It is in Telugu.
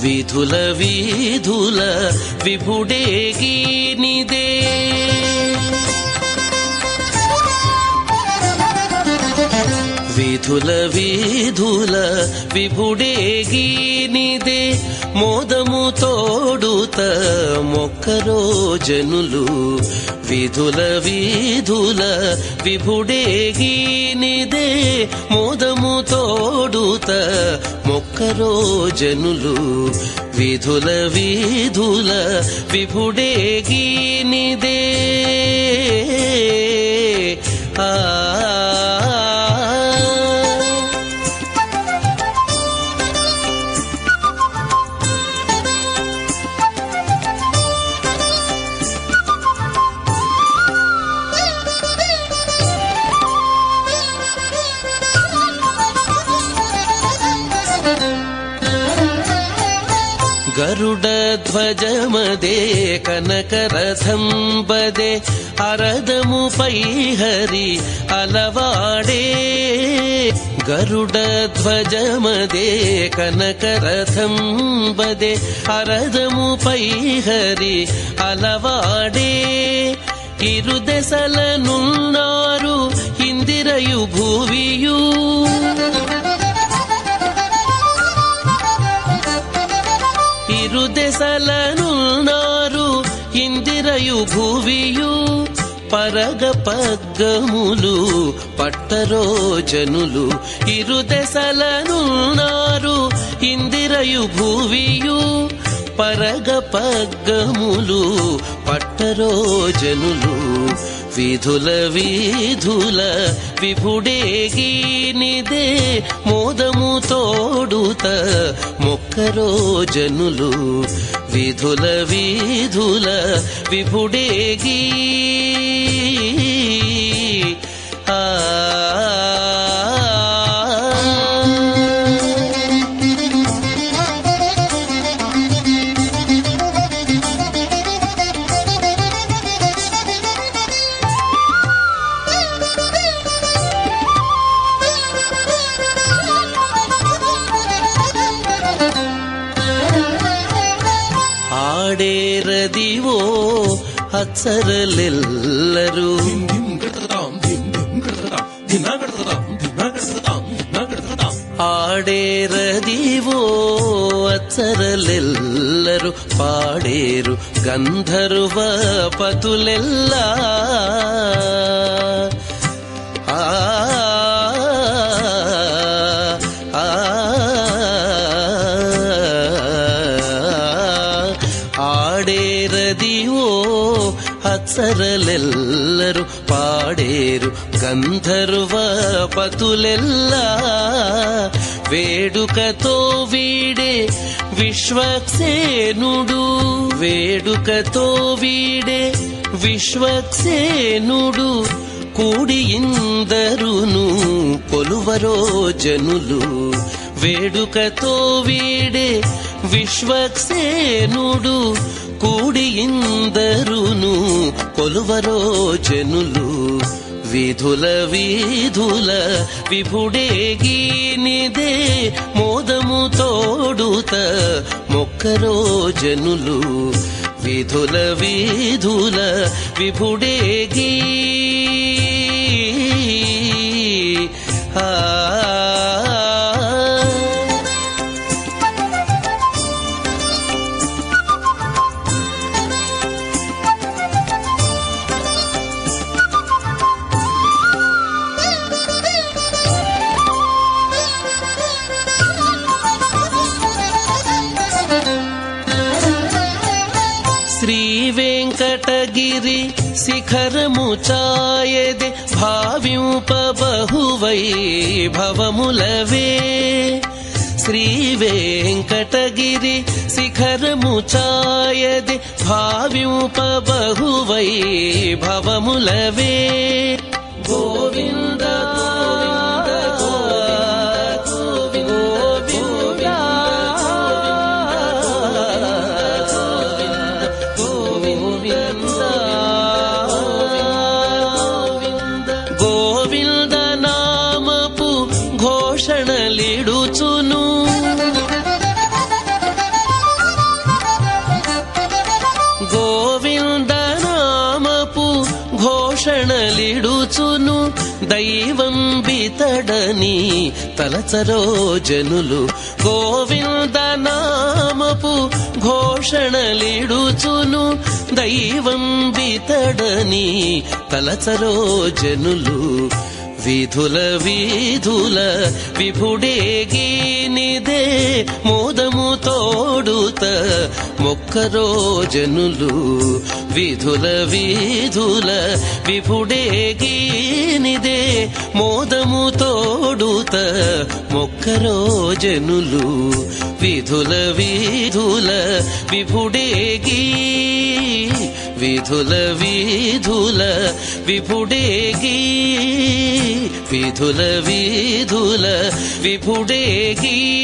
విధుల వీధుల విభుడేగినిదే విధుల వీధుల విభుడేగినిదే మోదము తోడుత మొక్కరో జనులు విధుల వీధుల విభుడేగినిదే మోదము తోడుత మొక్కరో జనులు విధుల వీధుల విభుడేగినిదే ఆ గరుడ ధ్వజమదే కనకరథం బదే అరదముపై హరి అలవాడే గరుడ ధ్వజమదే కనకరథం బదే అరదముపై హరి అలవాడే ఇరు దశలనున్నారు ఇందిరయు భూవియు ఇరు దశలనున్నారు ఇందిరయు భూవియు పరగ పగ్గములు పట్టరో జనులు ఇరు దశలనున్నారు ఇందిరయు భూవియు పరగ పగ్గములు పట్టరో జనులు విధుల వీధుల విభుడేగినిదే మోదము తోడుత మొక్కరో జనులు విధుల వీధుల విభుడేగి ఆ ఆడేరదివో అచ్చరలెల్లరు ఆడేరదివో అచ్చరలెల్లరు పాడేరు గంధర్వ పతులెల్లా ఆ ఆ ఆడేరదివో అచ్చరలెల్లరు పాడేరు గంధర్వ పతులెల్లా వేడుకతో వీడే విశ్వక్సేనుడు వేడుకతో వీడే విశ్వక్సేనుడు కూడి ఇందరును కొలువరో జనులు వేడుకతో వీడే విశ్వక్సేనుడు కూడి ఇందరును కొలువరో జనులు విధుల వీధుల విభుడేగినిదే మోదము తోడుత మొక్కరో జనులు విధుల వీధుల విభుడేగి ఆ శ్రీ వెంకటగిరి శిఖరము చాయదే భావింప బహువై భవములవే శ్రీ వెంకటగిరి శిఖరము చాయదే భావింప బహువై భవములవే గోవింద గోవింద గోవింద గోవింద నామపు ఘోషణలిడుచును దైవం బితడని తలచరో జనులు గోవింద నామపు ఘోషణలిడుచును దైవం బితడని తలచరో జనులు విధుల విధుల విభుడేగినిదే మోదము తోడుత మొక్కరో జనులు విధుల విధుల విభుడేగినిదే మోదము తోడుత మొక్కరో జనులు విధుల విధుల విభుడేగి విధుల విధుల విభుడేగి విధుల విధుల విభుడేగి